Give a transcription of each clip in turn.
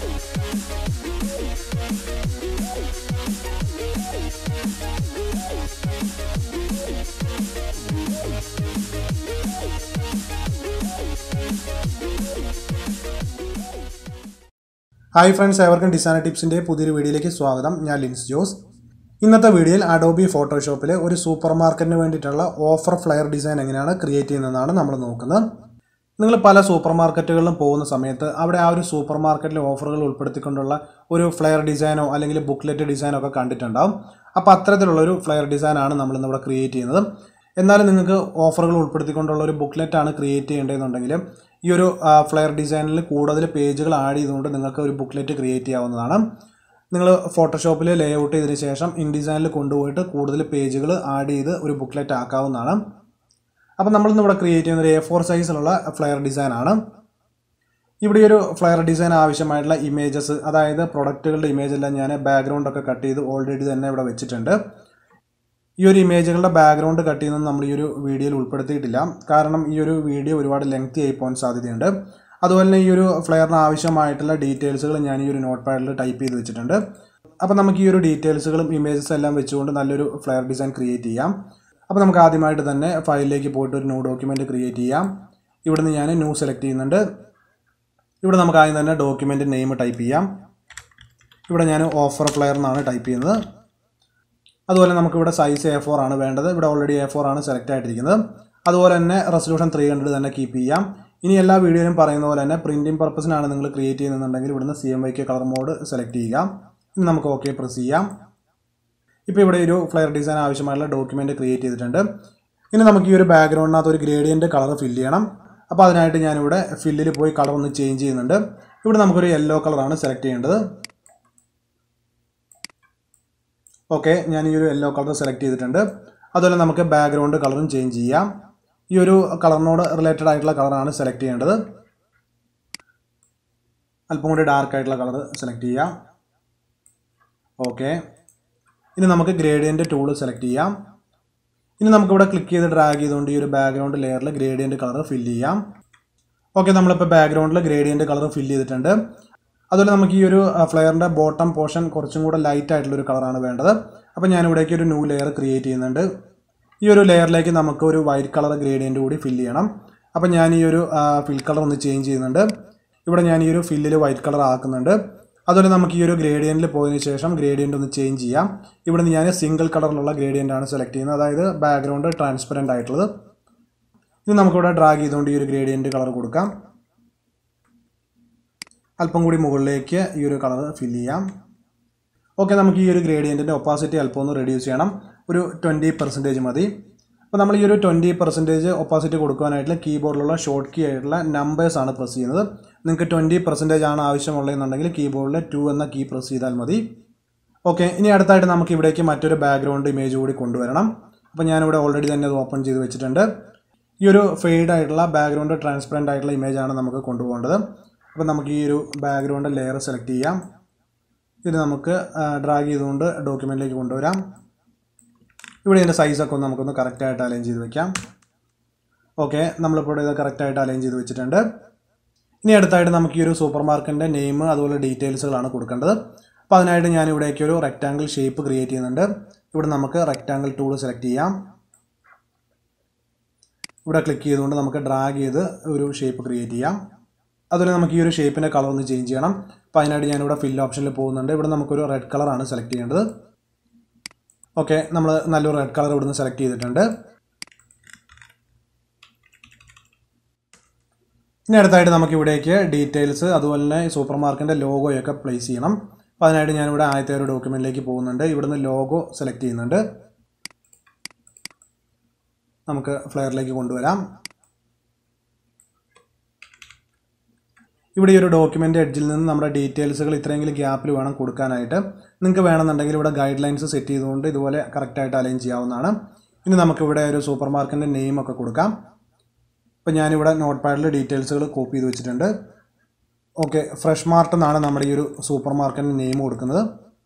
hi friends ഏവർക്കും design ടിപ്സിൻ്റെ പുതിയൊരു വീഡിയോയിലേക്ക് സ്വാഗതം ഞാൻ ലിൻസ് ജോസ് ഇന്നത്തെ വീഡിയോയിൽ അഡോബി ഫോട്ടോഷോപ്പിൽ ഒരു സൂപ്പർ മാർക്കറ്റിന് വേണ്ടിയിട്ടുള്ള ഓഫർ ഫ്ലയർ ഡിസൈൻ എങ്ങനെയാണ് ക്രിയേറ്റ് ചെയ്യുന്നതെന്നാണ് നമ്മൾ നോക്കുന്നത് നിങ്ങൾ പല സൂപ്പർ മാർക്കറ്റുകളിലും പോകുന്ന സമയത്ത് അവിടെ ആ ഒരു സൂപ്പർ മാർക്കറ്റിലെ ഓഫറുകൾ ഉൾപ്പെടുത്തിക്കൊണ്ടുള്ള ഒരു ഫ്ലെയർ ഡിസൈനോ അല്ലെങ്കിൽ ബുക്ക്ലെറ്റ് ഡിസൈനോ ഒക്കെ കണ്ടിട്ടുണ്ടാവും അപ്പോൾ അത്തരത്തിലുള്ള ഒരു ഫ്ലെയർ ഡിസൈനാണ് നമ്മൾ ഇന്നിവിടെ ക്രിയേറ്റ് ചെയ്യുന്നത് എന്നാലും നിങ്ങൾക്ക് ഓഫറുകൾ ഉൾപ്പെടുത്തിക്കൊണ്ടുള്ള ഒരു ബുക്ക്ലെറ്റ് ആണ് ക്രിയേറ്റ് ചെയ്യേണ്ടതെന്നുണ്ടെങ്കിൽ ഈ ഒരു ഫ്ലെയർ ഡിസൈനിൽ കൂടുതൽ പേജുകൾ ആഡ് ചെയ്തുകൊണ്ട് നിങ്ങൾക്ക് ഒരു ബുക്ക്ലെറ്റ് ക്രിയേറ്റ് ചെയ്യാവുന്നതാണ് നിങ്ങൾ ഫോട്ടോഷോപ്പിൽ ലേ ഔട്ട് ചെയ്തതിന് ശേഷം ഇൻഡിസൈനിൽ കൊണ്ടുപോയിട്ട് കൂടുതൽ പേജുകൾ ആഡ് ചെയ്ത് ഒരു ബുക്ക്ലെറ്റ് ആക്കാവുന്നതാണ് അപ്പോൾ നമ്മളിന്ന് ഇവിടെ ക്രിയേറ്റ് ചെയ്യുന്ന ഒരു എ ഫോർ സൈസിലുള്ള ഫ്ലെയർ ഡിസൈൻ ആണ് ഇവിടെ ഈ ഒരു ഫ്ലെയർ ഡിസൈൻ ആവശ്യമായിട്ടുള്ള ഇമേജസ് അതായത് പ്രൊഡക്റ്റുകളുടെ ഇമേജ് എല്ലാം ഞാൻ ബാക്ക്ഗ്രൗണ്ട് ഒക്കെ കട്ട് ചെയ്ത് ഓൾറെഡി തന്നെ ഇവിടെ വെച്ചിട്ടുണ്ട് ഈ ഒരു ഇമേജുകളുടെ ബാക്ക്ഗ്രൗണ്ട് കട്ട് ചെയ്യുന്നത് നമ്മൾ ഈ ഒരു വീഡിയോയിൽ ഉൾപ്പെടുത്തിയിട്ടില്ല കാരണം ഈ ഒരു വീഡിയോ ഒരുപാട് ലെങ്തി ആയി പോകാൻ സാധ്യതയുണ്ട് അതുപോലെ തന്നെ ഈ ഒരു ഫ്ലെയറിന് ആവശ്യമായിട്ടുള്ള ഡീറ്റെയിൽസുകൾ ഞാൻ ഈ ഒരു നോട്ട് പാഡിൽ ടൈപ്പ് ചെയ്ത് വെച്ചിട്ടുണ്ട് അപ്പോൾ നമുക്ക് ഈ ഒരു ഡീറ്റെയിൽസുകളും ഇമേജസ് എല്ലാം വെച്ചുകൊണ്ട് നല്ലൊരു ഫ്ലെയർ ഡിസൈൻ ക്രിയേറ്റ് ചെയ്യാം അപ്പോൾ നമുക്ക് ആദ്യമായിട്ട് തന്നെ ഫയലിലേക്ക് പോയിട്ട് ഒരു ന്യൂ ഡോക്യുമെൻറ്റ് ക്രിയേറ്റ് ചെയ്യാം ഇവിടുന്ന് ഞാൻ ന്യൂ സെലക്ട് ചെയ്യുന്നുണ്ട് ഇവിടെ നമുക്ക് ആദ്യം തന്നെ ഡോക്യുമെൻറ്റ് നെയിം ടൈപ്പ് ചെയ്യാം ഇവിടെ ഞാൻ ഓഫർ ഫ്ലെയർ എന്നാണ് ടൈപ്പ് ചെയ്യുന്നത് അതുപോലെ നമുക്കിവിടെ സൈസ് എ ഫോർ ആണ് വേണ്ടത് ഇവിടെ ഓൾറെഡി എ ഫോർ ആണ് സെലക്ട് ആയിട്ടിരിക്കുന്നത് അതുപോലെ തന്നെ റെസൊല്യൂഷൻ ത്രീ ഹൺഡ്രഡ് തന്നെ കീപ്പ് ചെയ്യാം ഇനി എല്ലാ വീഡിയോയിലും പറയുന്ന പോലെ തന്നെ പ്രിൻറ്റിംഗ് പർപ്പസിനാണ് നിങ്ങൾ ക്രിയേറ്റ് ചെയ്യുന്നുണ്ടെങ്കിൽ ഇവിടുന്ന് C M Y K colour mode select ചെയ്യുക ഇനി നമുക്ക് ഓക്കെ പ്രസ് ചെയ്യാം ഇപ്പോൾ ഇവിടെ ഒരു ഫ്ലെയർ ഡിസൈൻ ആവശ്യമായുള്ള ഡോക്യുമെൻറ്റ് ക്രിയേറ്റ് ചെയ്തിട്ടുണ്ട് ഇനി നമുക്ക് ഈ ഒരു ബാക്ക്ഗ്രൗണ്ടിനകത്ത് ഒരു ഗ്രേഡിയൻ്റ് കളർ ഫില്ല് ചെയ്യണം അപ്പോൾ അതിനായിട്ട് ഞാനിവിടെ ഫില്ലിൽ പോയി കളർ ഒന്ന് ചേഞ്ച് ചെയ്യുന്നുണ്ട് ഇവിടെ നമുക്കൊരു യെല്ലോ കളറാണ് സെലക്ട് ചെയ്യേണ്ടത് ഓക്കെ ഞാൻ ഈ ഒരു യെല്ലോ കളർ സെലക്ട് ചെയ്തിട്ടുണ്ട് അതുപോലെ നമുക്ക് ബാക്ക്ഗ്രൗണ്ട് കളറും ചേഞ്ച് ചെയ്യാം ഈ ഒരു കളറിനോട് റിലേറ്റഡ് ആയിട്ടുള്ള കളറാണ് സെലക്ട് ചെയ്യേണ്ടത് അല്പം കൂടി ഡാർക്ക് ആയിട്ടുള്ള കളർ സെലക്ട് ചെയ്യാം ഓക്കെ ഇനി നമുക്ക് ഗ്രേഡിയൻ്റ് ടൂൾ സെലക്ട് ചെയ്യാം ഇനി നമുക്കിവിടെ ക്ലിക്ക് ചെയ്ത് ഡ്രാഗ് ചെയ്തുകൊണ്ട് ഈ ഒരു ബാക്ക്ഗ്രൗണ്ട് ലെയറിൽ ഗ്രേഡിയൻ്റ് കളർ ഫില്ല് ചെയ്യാം ഓക്കെ നമ്മളിപ്പോൾ ബാക്ക്ഗ്രൗണ്ടിൽ ഗ്രേഡിയൻ്റ് കളർ ഫില്ല് ചെയ്തിട്ടുണ്ട് അതുപോലെ നമുക്ക് ഈ ഒരു ഫ്ലെയറിൻ്റെ ബോട്ടം പോർഷൻ കുറച്ചും കൂടെ ലൈറ്റ് ആയിട്ടുള്ള ഒരു കളറാണ് വേണ്ടത് അപ്പോൾ ഞാൻ ഇവിടേക്ക് ഒരു ന്യൂ ലെയർ ക്രിയേറ്റ് ചെയ്യുന്നുണ്ട് ഈ ഒരു ലെയറിലേക്ക് നമുക്ക് ഒരു വൈറ്റ് കളർ ഗ്രേഡിയൻ്റ് കൂടി ഫില്ല് ചെയ്യണം അപ്പോൾ ഞാൻ ഈ ഒരു ഫിൽ കളർ ഒന്ന് ചേഞ്ച് ചെയ്യുന്നുണ്ട് ഇവിടെ ഞാൻ ഈ ഒരു ഫില്ലിൽ വൈറ്റ് കളർ ആക്കുന്നുണ്ട് അതുപോലെ നമുക്ക് ഈ ഒരു ഗ്രേഡിയൻറ്റിൽ പോയതിന് ശേഷം ഗ്രേഡിയൻ്റ് ഒന്ന് ചേഞ്ച് ചെയ്യാം ഇവിടുന്ന് ഞാൻ സിംഗിൾ കളറിലുള്ള ഗ്രേഡിയൻ്റ് ആണ് സെലക്ട് ചെയ്യുന്നത് അതായത് ബാക്ക്ഗ്രൗണ്ട് ട്രാൻസ്പെറൻ്റ് ആയിട്ടുള്ളത് ഇനി നമുക്കിവിടെ ഡ്രാഗ് ചെയ്തുകൊണ്ട് ഈ ഒരു ഗ്രേഡിയൻ്റ് കളർ കൊടുക്കാം അല്പം കൂടി മുകളിലേക്ക് ഈ ഒരു കളർ ഫില്ല് ചെയ്യാം ഓക്കെ നമുക്ക് ഈ ഒരു ഗ്രേഡിയൻറ്റിൻ്റെ ഒപ്പാസിറ്റി അല്പം ഒന്ന് റെഡ്യൂസ് ചെയ്യണം ഒരു ട്വൻറ്റി പെർസെൻറ്റേജ് മതി അപ്പോൾ നമ്മൾ ഈ ഒരു ട്വൻറ്റി പെർസെൻറ്റേജ് ഒപ്പാസിറ്റി കൊടുക്കാനായിട്ട് കീബോർഡിലുള്ള ഷോർട്ട് കീ ആയിട്ടുള്ള നമ്പേഴ്സ് ആണ് പ്രസ് ചെയ്യുന്നത് നിങ്ങൾക്ക് ട്വൻറ്റി പെർസെൻറ്റേജ് ആണ് ആവശ്യമുള്ളതെന്നുണ്ടെങ്കിൽ കീബോർഡിൽ ടു എന്ന കീ പ്രസ് ചെയ്താൽ മതി ഓക്കെ ഇനി അടുത്തായിട്ട് നമുക്ക് ഇവിടേക്ക് മറ്റൊരു ബാക്ക്ഗ്രൗണ്ട് ഇമേജ് കൂടി കൊണ്ടുവരണം അപ്പോൾ ഞാനിവിടെ ഓൾറെഡി തന്നെ അത് ഓപ്പൺ ചെയ്ത് വെച്ചിട്ടുണ്ട് ഈ ഒരു ഫെയ്ഡ് ആയിട്ടുള്ള ബാക്ക്ഗ്രൗണ്ട് ട്രാൻസ്പെറൻ്റ് ആയിട്ടുള്ള ഇമേജാണ് നമുക്ക് കൊണ്ടുപോകേണ്ടത് അപ്പോൾ നമുക്ക് ഈ ഒരു ബാക്ക്ഗ്രൗണ്ട് ലെയർ സെലക്ട് ചെയ്യാം ഇത് നമുക്ക് ഡ്രാഗ് ചെയ്തുകൊണ്ട് ഡോക്യുമെൻറ്റിലേക്ക് കൊണ്ടുവരാം ഇവിടെ ഇതിൻ്റെ സൈസൊക്കെ ഒന്ന് നമുക്കൊന്ന് കറക്റ്റായിട്ട് അലൈൻ ചെയ്ത് വെക്കാം ഓക്കെ നമ്മളിപ്പോൾ ഇത് കറക്റ്റായിട്ട് അലൈൻ ചെയ്ത് വെച്ചിട്ടുണ്ട് ഇനി അടുത്തായിട്ട് നമുക്ക് ഈ ഒരു സൂപ്പർ മാർക്കറ്റിൻ്റെ നെയിം അതുപോലെ ഡീറ്റെയിൽസുകളാണ് കൊടുക്കേണ്ടത് അപ്പോൾ അതിനായിട്ട് ഞാൻ ഇവിടേക്ക് ഒരു റെക്റ്റാങ്കിൾ ഷേപ്പ് ക്രിയേറ്റ് ചെയ്യുന്നുണ്ട് ഇവിടെ നമുക്ക് റെക്റ്റാങ്കിൾ ടൂൾ സെലക്ട് ചെയ്യാം ഇവിടെ ക്ലിക്ക് ചെയ്തുകൊണ്ട് നമുക്ക് ഡ്രാഗ് ചെയ്ത് ഒരു ഷേപ്പ് ക്രിയേറ്റ് ചെയ്യാം അതുപോലെ നമുക്ക് ഈ ഒരു ഷേപ്പിൻ്റെ കളർ ഒന്ന് ചേഞ്ച് ചെയ്യണം അപ്പോൾ അതിനായിട്ട് ഞാനിവിടെ ഫിൽ ഓപ്ഷനിൽ പോകുന്നുണ്ട് ഇവിടെ നമുക്കൊരു റെഡ് കളറാണ് സെലക്ട് ചെയ്യേണ്ടത് ഓക്കെ നമ്മൾ നല്ലൊരു റെഡ് കളർ ഇവിടുന്ന് സെലക്ട് ചെയ്തിട്ടുണ്ട് ഇനി അടുത്തായിട്ട് നമുക്ക് ഇവിടേക്ക് ഡീറ്റെയിൽസ് അതുപോലെ തന്നെ സൂപ്പർ മാർക്കറ്റിൻ്റെ ലോഗോയൊക്കെ പ്ലേസ് ചെയ്യണം അപ്പോൾ അതിനായിട്ട് ഞാനിവിടെ ആദ്യത്തെ ഒരു ഡോക്യുമെൻറ്റിലേക്ക് പോകുന്നുണ്ട് ഇവിടുന്ന് ലോഗോ സെലക്ട് ചെയ്യുന്നുണ്ട് നമുക്ക് ഫ്ലെയറിലേക്ക് കൊണ്ടുവരാം ഇവിടെ ഈ ഒരു ഡോക്യുമെൻ്റ് എഡ്ജിൽ നിന്ന് നമ്മുടെ ഡീറ്റെയിൽസുകൾ ഇത്രയെങ്കിലും ഗ്യാപ്പിൽ വേണം കൊടുക്കാനായിട്ട് നിങ്ങൾക്ക് വേണമെന്നുണ്ടെങ്കിൽ ഇവിടെ ഗൈഡ് ലൈൻസ് സെറ്റ് ചെയ്തുകൊണ്ട് ഇതുപോലെ കറക്റ്റായിട്ട് അലൈൻ ചെയ്യാവുന്നതാണ് ഇനി നമുക്കിവിടെ ഒരു സൂപ്പർ മാർക്കറ്റിൻ്റെ നെയിം ഒക്കെ കൊടുക്കാം ഇപ്പോൾ ഞാനിവിടെ നോട്ട് പാഡിൽ ഡീറ്റെയിൽസുകൾ കോപ്പി ചെയ്ത് വെച്ചിട്ടുണ്ട് ഓക്കെ ഫ്രഷ് മാർട്ട് എന്നാണ് നമ്മുടെ ഈ ഒരു സൂപ്പർ മാർക്കറ്റിൻ്റെ നെയിം കൊടുക്കുന്നത്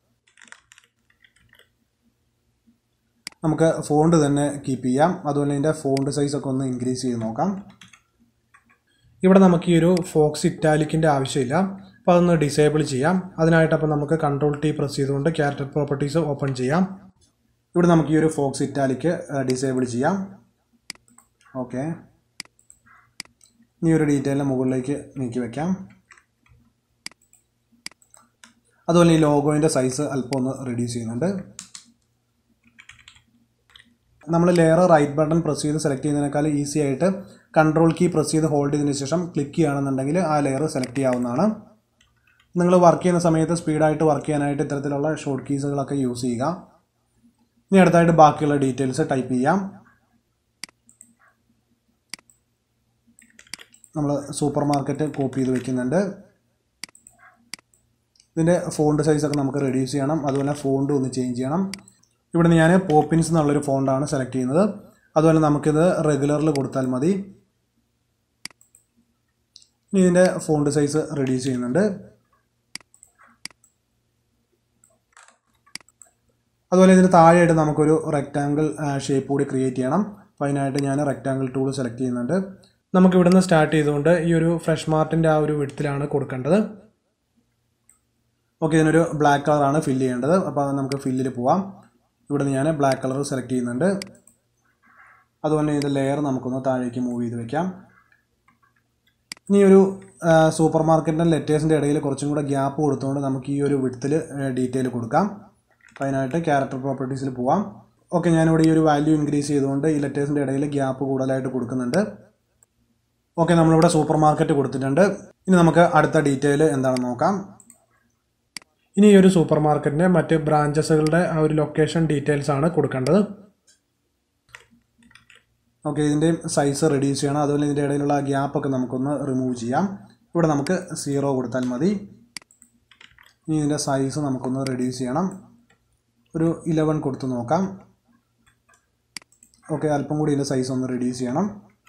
നമുക്ക് ഫോണ്ട് തന്നെ കീപ്പ് ചെയ്യാം അതുപോലെ ഇതിൻ്റെ ഫോണ്ട് സൈസൊക്കെ ഒന്ന് ഇൻക്രീസ് ചെയ്ത് നോക്കാം ഇവിടെ നമുക്ക് ഈ ഒരു ഫോക്സ് ഇറ്റാലിക്കിൻ്റെ ആവശ്യമില്ല അപ്പോൾ അതൊന്ന് ഡിസേബിൾ ചെയ്യാം അതിനായിട്ട് അപ്പോൾ നമുക്ക് കൺട്രോൾ ടി പ്രസ് ചെയ്തുകൊണ്ട് ക്യാരക്ടർ പ്രോപ്പർട്ടീസ് ഓപ്പൺ ചെയ്യാം ഇവിടെ നമുക്ക് ഈ ഒരു ഫോക്സ് ഇറ്റാലിക്ക് ഡിസേബിൾ ചെയ്യാം ഓക്കെ ഈ ഒരു ഡീറ്റെയിലിന് മുകളിലേക്ക് നീക്കി വെക്കാം അതുപോലെ ഈ ലോഗോയിൻ്റെ സൈസ് അല്പം ഒന്ന് റെഡ്യൂസ് ചെയ്യുന്നുണ്ട് നമ്മൾ ലെയർ റൈറ്റ് ബട്ടൺ പ്രസ് ചെയ്ത് സെലക്ട് ചെയ്യുന്നതിനേക്കാൾ ഈസി ആയിട്ട് കൺട്രോൾ കീ പ്രസ് ചെയ്ത് ഹോൾഡ് ചെയ്തതിന് ശേഷം ക്ലിക്ക് ചെയ്യുകയാണെന്നുണ്ടെങ്കിൽ ആ ലെയർ സെലക്ട് ചെയ്യാവുന്നതാണ് നിങ്ങൾ വർക്ക് ചെയ്യുന്ന സമയത്ത് സ്പീഡായിട്ട് വർക്ക് ചെയ്യാനായിട്ട് ഇത്തരത്തിലുള്ള ഷോർട്ട് കീസുകളൊക്കെ യൂസ് ചെയ്യുക ഇനി അടുത്തായിട്ട് ബാക്കിയുള്ള ഡീറ്റെയിൽസ് ടൈപ്പ് ചെയ്യാം നമ്മൾ സൂപ്പർ മാർക്കറ്റ് കോപ്പി ചെയ്ത് വെക്കുന്നുണ്ട് ഇതിൻ്റെ ഫോണ്ട് സൈസൊക്കെ നമുക്ക് റെഡ്യൂസ് ചെയ്യണം അതുപോലെ ഫോണ്ട് ഒന്ന് ചേഞ്ച് ചെയ്യണം ഇവിടെ ഞാൻ പോപ്പിൻസ് എന്നുള്ളൊരു ഫോണ്ടാണ് സെലക്ട് ചെയ്യുന്നത് അതുപോലെ നമുക്കിത് റെഗുലറിൽ കൊടുത്താൽ മതി ഇനി ഇതിൻ്റെ ഫോണ്ട് സൈസ് റെഡ്യൂസ് ചെയ്യുന്നുണ്ട് അതുപോലെ ഇതിന് താഴെയായിട്ട് നമുക്കൊരു റെക്റ്റാങ്കിൾ ഷേപ്പ് കൂടി ക്രിയേറ്റ് ചെയ്യണം അപ്പോൾ അതിനായിട്ട് ഞാൻ റെക്റ്റാങ്കിൾ ടൂൾ സെലക്ട് ചെയ്യുന്നുണ്ട് നമുക്ക് ഇവിടുന്ന് സ്റ്റാർട്ട് ചെയ്തുകൊണ്ട് ഈ ഒരു ഫ്രഷ് മാർട്ടിൻ്റെ ആ ഒരു വിടത്തിലാണ് കൊടുക്കേണ്ടത് ഓക്കെ ഇതിനൊരു ബ്ലാക്ക് കളറാണ് ഫില്ല് ചെയ്യേണ്ടത് അപ്പോൾ നമുക്ക് ഫില്ലിൽ പോവാം ഇവിടെ നിന്ന് ഞാൻ ബ്ലാക്ക് കളർ സെലക്ട് ചെയ്യുന്നുണ്ട് അതുപോലെ ഇതിൻ്റെ ലെയർ നമുക്കൊന്ന് താഴേക്ക് മൂവ് ചെയ്ത് വെക്കാം ഇനി ഒരു സൂപ്പർ മാർക്കറ്റിൻ്റെ ലെറ്റേഴ്സിൻ്റെ ഇടയിൽ കുറച്ചും കൂടെ ഗ്യാപ്പ് കൊടുത്തുകൊണ്ട് നമുക്ക് ഈ ഒരു വിടത്തിൽ ഡീറ്റെയിൽ കൊടുക്കാം അപ്പോൾ അതിനായിട്ട് ക്യാരക്ടർ പ്രോപ്പർട്ടീസിൽ പോവാം ഓക്കെ ഞാനിവിടെ ഈ ഒരു വാല്യൂ ഇൻക്രീസ് ചെയ്തുകൊണ്ട് ഈ ലെറ്റേഴ്സിൻ്റെ ഇടയിൽ ഗ്യാപ്പ് കൂടുതലായിട്ട് കൊടുക്കുന്നുണ്ട് ഓക്കെ നമ്മളിവിടെ സൂപ്പർ മാർക്കറ്റ് കൊടുത്തിട്ടുണ്ട് ഇനി നമുക്ക് അടുത്ത ഡീറ്റെയിൽ എന്താണെന്ന് നോക്കാം ഇനി ഈ ഒരു സൂപ്പർ മാർക്കറ്റിൻ്റെ മറ്റ് ബ്രാഞ്ചസുകളുടെ ആ ഒരു ലൊക്കേഷൻ ഡീറ്റെയിൽസ് ആണ് കൊടുക്കേണ്ടത് ഓക്കെ ഇതിൻ്റെയും സൈസ് റെഡ്യൂസ് ചെയ്യണം അതുപോലെ ഇതിൻ്റെ ഇടയിലുള്ള ഗ്യാപ്പൊക്കെ നമുക്കൊന്ന് റിമൂവ് ചെയ്യാം ഇവിടെ നമുക്ക് സീറോ കൊടുത്താൽ മതി ഇനി ഇതിൻ്റെ സൈസ് നമുക്കൊന്ന് റെഡ്യൂസ് ചെയ്യണം ഒരു ഇലവൻ കൊടുത്ത് നോക്കാം ഓക്കെ അല്പം കൂടി ഇതിൻ്റെ സൈസ് ഒന്ന് റെഡ്യൂസ് ചെയ്യണം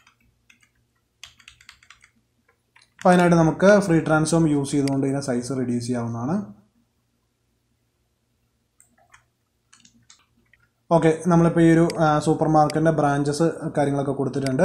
അപ്പോൾ അതിനായിട്ട് നമുക്ക് ഫ്രീ ട്രാൻസ്ഫോം യൂസ് ചെയ്തുകൊണ്ട് ഇതിൻ്റെ സൈസ് റെഡ്യൂസ് ചെയ്യാവുന്നതാണ് ഓക്കെ നമ്മളിപ്പോൾ ഈ ഒരു സൂപ്പർ മാർക്കറ്റിൻ്റെ ബ്രാഞ്ചസ് കാര്യങ്ങളൊക്കെ കൊടുത്തിട്ടുണ്ട്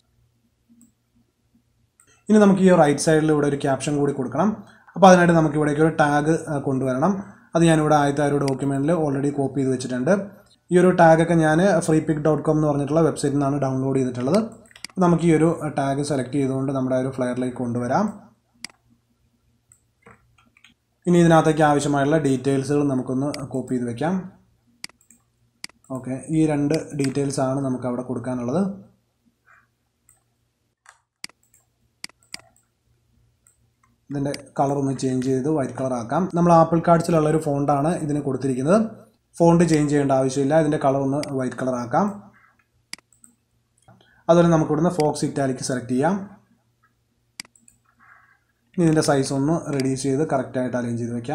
ഇനി നമുക്ക് ഈ റൈറ്റ് സൈഡിൽ ഇവിടെ ഒരു ക്യാപ്ഷൻ കൂടി കൊടുക്കണം അപ്പോൾ അതിനായിട്ട് നമുക്ക് ഇവിടേക്ക് ഒരു ടാഗ് കൊണ്ടുവരണം അത് ഞാനിവിടെ ആദ്യത്തെ ഒരു ഡോക്യുമെൻറ്റിൽ ഓൾറെഡി കോപ്പി ചെയ്ത് വെച്ചിട്ടുണ്ട് ഈ ഒരു ടാഗൊക്കെ ഞാൻ ഫ്രീ പിക് ഡോട്ട് കോം എന്ന് പറഞ്ഞിട്ടുള്ള വെബ്സൈറ്റിൽ നിന്നാണ് ഡൗൺലോഡ് ചെയ്തിട്ടുള്ളത് നമുക്ക് ഈ ഒരു ടാഗ് സെലക്ട് ചെയ്തുകൊണ്ട് നമ്മുടെ ഒരു ഫ്ലെയറിലേക്ക് കൊണ്ടുവരാം ഇനി ഇതിനകത്തേക്ക് ആവശ്യമായുള്ള ഡീറ്റെയിൽസുകൾ നമുക്കൊന്ന് കോപ്പി ചെയ്ത് വെക്കാം ഓക്കെ ഈ രണ്ട് ഡീറ്റെയിൽസ് ആണ് നമുക്ക് അവിടെ കൊടുക്കാനുള്ളത് ഇതിൻ്റെ കളർ ഒന്ന് ചേഞ്ച് ചെയ്ത് വൈറ്റ് കളർ ആക്കാം നമ്മൾ ആപ്പിൾ കാർഡ്സിലുള്ള ഒരു ഫോണ്ടാണ് ഇതിന് കൊടുത്തിരിക്കുന്നത് ഫോണ്ട് ചേഞ്ച് ചെയ്യേണ്ട ആവശ്യമില്ല ഇതിൻ്റെ കളർ ഒന്ന് വൈറ്റ് കളർ ആക്കാം അതുപോലെ നമുക്ക് ഇവിടുന്ന് ഫോക്സ് ഇറ്റാലിക്ക് സെലക്ട് ചെയ്യാം ഇനി ഇതിൻ്റെ സൈസ് ഒന്ന് റെഡ്യൂസ് ചെയ്ത് കറക്റ്റായിട്ട് അലൈൻ ചെയ്ത് വെക്കാം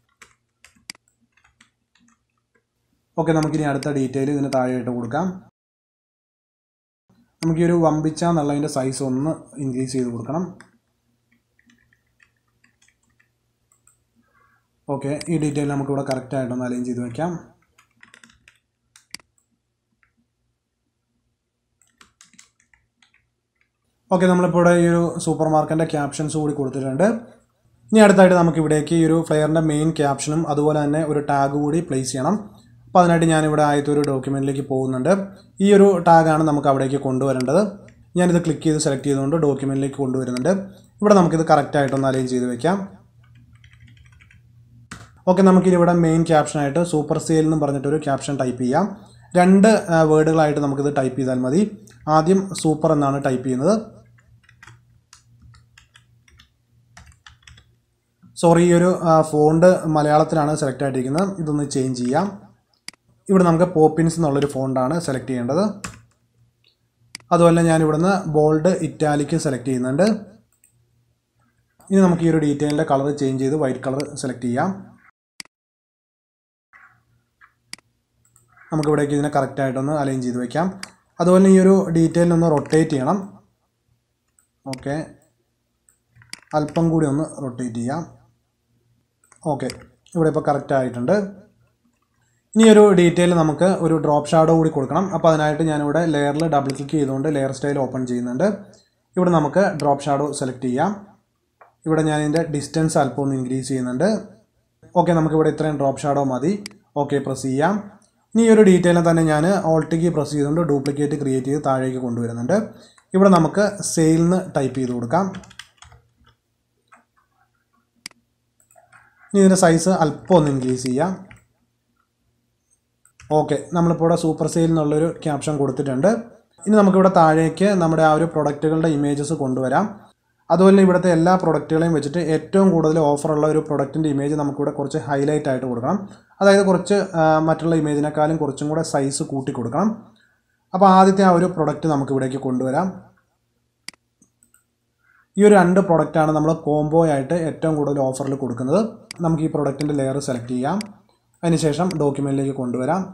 ഓക്കെ നമുക്കിനി അടുത്ത ഡീറ്റെയിൽ ഇതിന് താഴെയായിട്ട് കൊടുക്കാം നമുക്ക് ഈ ഒരു വമ്പിച്ച എന്നുള്ളതിൻ്റെ സൈസ് ഒന്ന് ഇൻക്രീസ് ചെയ്ത് കൊടുക്കണം ഓക്കെ ഈ ഡീറ്റെയിൽ നമുക്കിവിടെ കറക്റ്റായിട്ടൊന്ന് അലൈൻ ചെയ്ത് വെക്കാം ഓക്കെ നമ്മളിപ്പോൾ ഇവിടെ ഈ ഒരു സൂപ്പർ മാർക്കറ്റിൻ്റെ ക്യാപ്ഷൻസ് കൂടി കൊടുത്തിട്ടുണ്ട് ഇനി അടുത്തായിട്ട് നമുക്ക് ഇവിടേക്ക് ഈ ഒരു ഫ്ലെയറിൻ്റെ മെയിൻ ക്യാപ്ഷനും അതുപോലെ തന്നെ ഒരു ടാഗ് കൂടി പ്ലേസ് ചെയ്യണം അപ്പോൾ അതിനായിട്ട് ഞാനിവിടെ ആദ്യത്തെ ഒരു ഡോക്യുമെൻറ്റിലേക്ക് പോകുന്നുണ്ട് ഈ ഒരു ടാഗാണ് നമുക്ക് അവിടേക്ക് കൊണ്ടുവരേണ്ടത് ഞാനിത് ക്ലിക്ക് ചെയ്ത് സെലക്ട് ചെയ്തുകൊണ്ട് ഡോക്യുമെൻറ്റിലേക്ക് കൊണ്ടുവരുന്നുണ്ട് ഇവിടെ നമുക്കിത് കറക്റ്റായിട്ടൊന്ന് അലൈൻ ചെയ്ത് വെക്കാം ഓക്കെ നമുക്കിനി ഇവിടെ മെയിൻ ക്യാപ്ഷനായിട്ട് സൂപ്പർ സെയിൽ എന്ന് പറഞ്ഞിട്ടൊരു ക്യാപ്ഷൻ ടൈപ്പ് ചെയ്യാം രണ്ട് വേർഡുകളായിട്ട് നമുക്കിത് ടൈപ്പ് ചെയ്താൽ മതി ആദ്യം സൂപ്പർ എന്നാണ് ടൈപ്പ് ചെയ്യുന്നത് സോറി ഈ ഒരു ഫോണ്ട് മലയാളത്തിലാണ് സെലക്ട് ആയിട്ടിരിക്കുന്നത് ഇതൊന്ന് ചേഞ്ച് ചെയ്യാം ഇവിടെ നമുക്ക് പോപ്പിൻസ് എന്നുള്ളൊരു ഫോണ്ടാണ് സെലക്ട് ചെയ്യേണ്ടത് അതുപോലെ ഞാൻ ഇവിടുന്ന് ബോൾഡ് ഇറ്റാലിക്ക് സെലക്ട് ചെയ്യുന്നുണ്ട് ഇനി നമുക്ക് ഈ ഒരു ഡീറ്റെയിലിൻ്റെ കളർ ചേഞ്ച് ചെയ്ത് വൈറ്റ് കളർ സെലക്ട് ചെയ്യാം നമുക്ക് ഇവിടേക്ക് ഇതിനെ കറക്റ്റായിട്ടൊന്ന് അലൈൻ ചെയ്ത് വെക്കാം അതുപോലെ ഈ ഒരു ഡീറ്റെയിലൊന്ന് റൊട്ടേറ്റ് ചെയ്യണം ഓക്കെ അല്പം കൂടി ഒന്ന് റൊട്ടേറ്റ് ചെയ്യാം ഓക്കെ ഇവിടെ ഇപ്പോൾ കറക്റ്റ് ആയിട്ടുണ്ട് ഇനി ഒരു ഡീറ്റെയിൽ നമുക്ക് ഒരു ഡ്രോപ്പ് ഷാഡോ കൂടി കൊടുക്കണം അപ്പോൾ അതിനായിട്ട് ഞാനിവിടെ ലെയറിൽ ഡബിൾ ക്ലിക്ക് ചെയ്തുകൊണ്ട് ലെയർ സ്റ്റൈൽ ഓപ്പൺ ചെയ്യുന്നുണ്ട് ഇവിടെ നമുക്ക് ഡ്രോപ്പ് ഷാഡോ സെലക്ട് ചെയ്യാം ഇവിടെ ഞാൻ ഇതിൻ്റെ ഡിസ്റ്റൻസ് അല്പം ഒന്ന് ഇൻക്രീസ് ചെയ്യുന്നുണ്ട് ഓക്കെ നമുക്കിവിടെ ഇത്രയും ഡ്രോപ്പ് ഷാഡോ മതി ഓക്കെ പ്രസ് ചെയ്യാം ഇനി ഈ ഒരു ഡീറ്റെയിലിനെ തന്നെ ഞാൻ ഓൾട്ടിക്ക് പ്രസ് ചെയ്തുകൊണ്ട് ഡ്യൂപ്ലിക്കേറ്റ് ക്രിയേറ്റ് ചെയ്ത് താഴേക്ക് കൊണ്ടുവരുന്നുണ്ട് ഇവിടെ നമുക്ക് സെയിൽന്ന് ടൈപ്പ് ചെയ്ത് കൊടുക്കാം ഇനി ഇതിൻ്റെ സൈസ് അല്പം ഒന്ന് ഇൻക്രീസ് ചെയ്യാം ഓക്കെ നമ്മളിപ്പോൾ ഇവിടെ സൂപ്പർ സെയിൽ എന്നുള്ളൊരു ക്യാപ്ഷൻ കൊടുത്തിട്ടുണ്ട് ഇനി നമുക്കിവിടെ താഴേക്ക് നമ്മുടെ ആ ഒരു പ്രൊഡക്റ്റുകളുടെ ഇമേജസ് കൊണ്ടുവരാം അതുപോലെ ഇവിടുത്തെ എല്ലാ പ്രൊഡക്റ്റുകളെയും വെച്ചിട്ട് ഏറ്റവും കൂടുതൽ ഓഫറുള്ള ഒരു പ്രൊഡക്റ്റിൻ്റെ ഇമേജ് നമുക്കിവിടെ കുറച്ച് ഹൈലൈറ്റ് ആയിട്ട് കൊടുക്കണം അതായത് കുറച്ച് ആ, മറ്റുള്ള ഇമേജിനേക്കാളും കുറച്ചും കൂടെ സൈസ് കൂട്ടി കൊടുക്കണം അപ്പോൾ ആദ്യത്തെ ആ ഒരു പ്രൊഡക്റ്റ് നമുക്ക് ഇവിടേക്ക് കൊണ്ടുവരാം ഈ ഒരു രണ്ട് പ്രൊഡക്റ്റാണ് നമ്മൾ കോംബോ ആയിട്ട് ഏറ്റവും കൂടുതൽ ഓഫറിൽ കൊടുക്കുന്നത് നമുക്ക് ഈ പ്രൊഡക്റ്റിൻ്റെ ലെയർ സെലക്ട് ചെയ്യാം അതിനുശേഷം ഡോക്യുമെൻറ്റിലേക്ക് കൊണ്ടുവരാം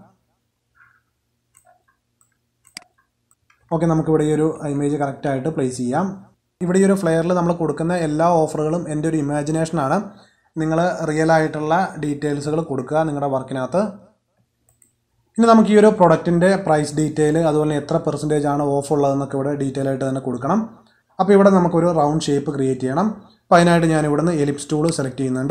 ഓക്കെ നമുക്കിവിടെ ഈ ഒരു ഇമേജ് കറക്റ്റായിട്ട് പ്ലേസ് ചെയ്യാം ഇവിടെ ഈ ഒരു ഫ്ലെയറിൽ നമ്മൾ കൊടുക്കുന്ന എല്ലാ ഓഫറുകളും എൻ്റെ ഒരു ഇമാജിനേഷനാണ് നിങ്ങൾ റിയൽ ആയിട്ടുള്ള ഡീറ്റെയിൽസുകൾ കൊടുക്കുക നിങ്ങളുടെ വർക്കിനകത്ത് ഇനി നമുക്ക് ഈ ഒരു പ്രൊഡക്റ്റിൻ്റെ പ്രൈസ് ഡീറ്റെയിൽ അതുപോലെ എത്ര പെർസെൻറ്റേജ് ആണ് ഓഫ് ഉള്ളതെന്നൊക്കെ ഇവിടെ ഡീറ്റെയിൽ ആയിട്ട് തന്നെ കൊടുക്കണം അപ്പോൾ ഇവിടെ നമുക്കൊരു റൗണ്ട് ഷേപ്പ് ക്രിയേറ്റ് ചെയ്യണം അപ്പോൾ അതിനായിട്ട് ഞാൻ ഇവിടുന്ന് എലിപ്സ് ടൂൾ സെലക്ട് ചെയ്യുന്നുണ്ട്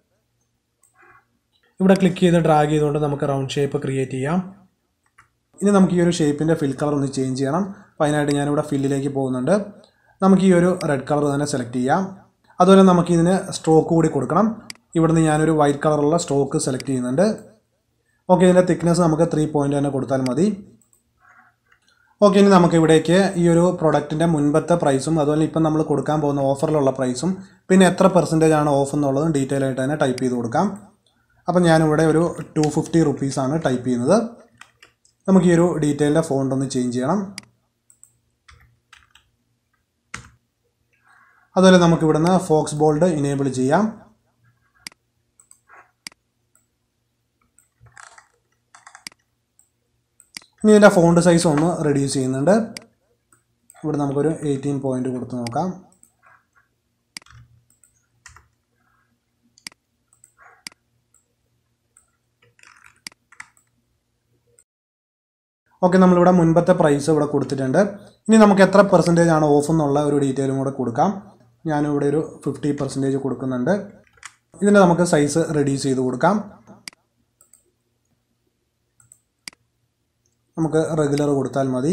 ഇവിടെ ക്ലിക്ക് ചെയ്ത് ഡ്രാഗ് ചെയ്തുകൊണ്ട് നമുക്ക് റൗണ്ട് ഷേപ്പ് ക്രിയേറ്റ് ചെയ്യാം ഇനി നമുക്ക് ഈ ഒരു ഷേപ്പിൻ്റെ ഫിൽ കളർ ഒന്ന് ചേഞ്ച് ചെയ്യണം അപ്പോൾ അതിനായിട്ട് ഞാനിവിടെ ഫില്ലിലേക്ക് പോകുന്നുണ്ട് നമുക്ക് ഈ ഒരു റെഡ് കളർ തന്നെ സെലക്ട് ചെയ്യാം അതുപോലെ നമുക്ക് ഇതിന് സ്ട്രോക്ക് കൂടി കൊടുക്കണം ഇവിടുന്ന് ഞാനൊരു വൈറ്റ് കളറുള്ള സ്ട്രോക്ക് സെലക്ട് ചെയ്യുന്നുണ്ട് ഓക്കെ ഇതിൻ്റെ തിക്നെസ് നമുക്ക് ത്രീ പോയിൻ്റ് തന്നെ കൊടുത്താൽ മതി ഓക്കെ ഇനി നമുക്ക് ഇവിടേക്ക് ഈ ഒരു പ്രൊഡക്റ്റിൻ്റെ മുൻപത്തെ പ്രൈസും അതുപോലെ ഇപ്പം നമ്മൾ കൊടുക്കാൻ പോകുന്ന ഓഫറിലുള്ള പ്രൈസും പിന്നെ എത്ര പെർസെൻറ്റേജ് ആണ് ഓഫ് എന്നുള്ളതും ഡീറ്റെയിൽ ആയിട്ട് തന്നെ ടൈപ്പ് ചെയ്ത് കൊടുക്കാം അപ്പം ഞാനിവിടെ ഒരു ടു ഫിഫ്റ്റി റുപ്പീസാണ് ടൈപ്പ് ചെയ്യുന്നത് നമുക്ക് ഈ ഒരു ഡീറ്റെയിലിൻ്റെ ഫോണ്ട് ഒന്ന് ചേഞ്ച് ചെയ്യണം അതുപോലെ നമുക്ക് ഇവിടുന്ന് ഫോക്സ് ബോൾഡ് ഇനേബിൾ ചെയ്യാം ഇനി ഇതിൻ്റെ ഫോണ്ട് സൈസ് ഒന്ന് റെഡ്യൂസ് ചെയ്യുന്നുണ്ട് ഇവിടെ നമുക്കൊരു എയ്റ്റീൻ പോയിന്റ് കൊടുത്ത് നോക്കാം ഓക്കെ നമ്മളിവിടെ മുൻപത്തെ പ്രൈസ് ഇവിടെ കൊടുത്തിട്ടുണ്ട് ഇനി നമുക്ക് എത്ര പെർസെൻറ്റേജ് ആണ് ഓഫ് എന്നുള്ള ഒരു ഡീറ്റെയിലും കൂടെ കൊടുക്കാം ഞാനിവിടെ ഒരു ഫിഫ്റ്റി പെർസെൻറ്റേജ് കൊടുക്കുന്നുണ്ട് ഇതിൻ്റെ നമുക്ക് സൈസ് റെഡ്യൂസ് ചെയ്ത് കൊടുക്കാം നമുക്ക് റെഗുലർ കൊടുത്താൽ മതി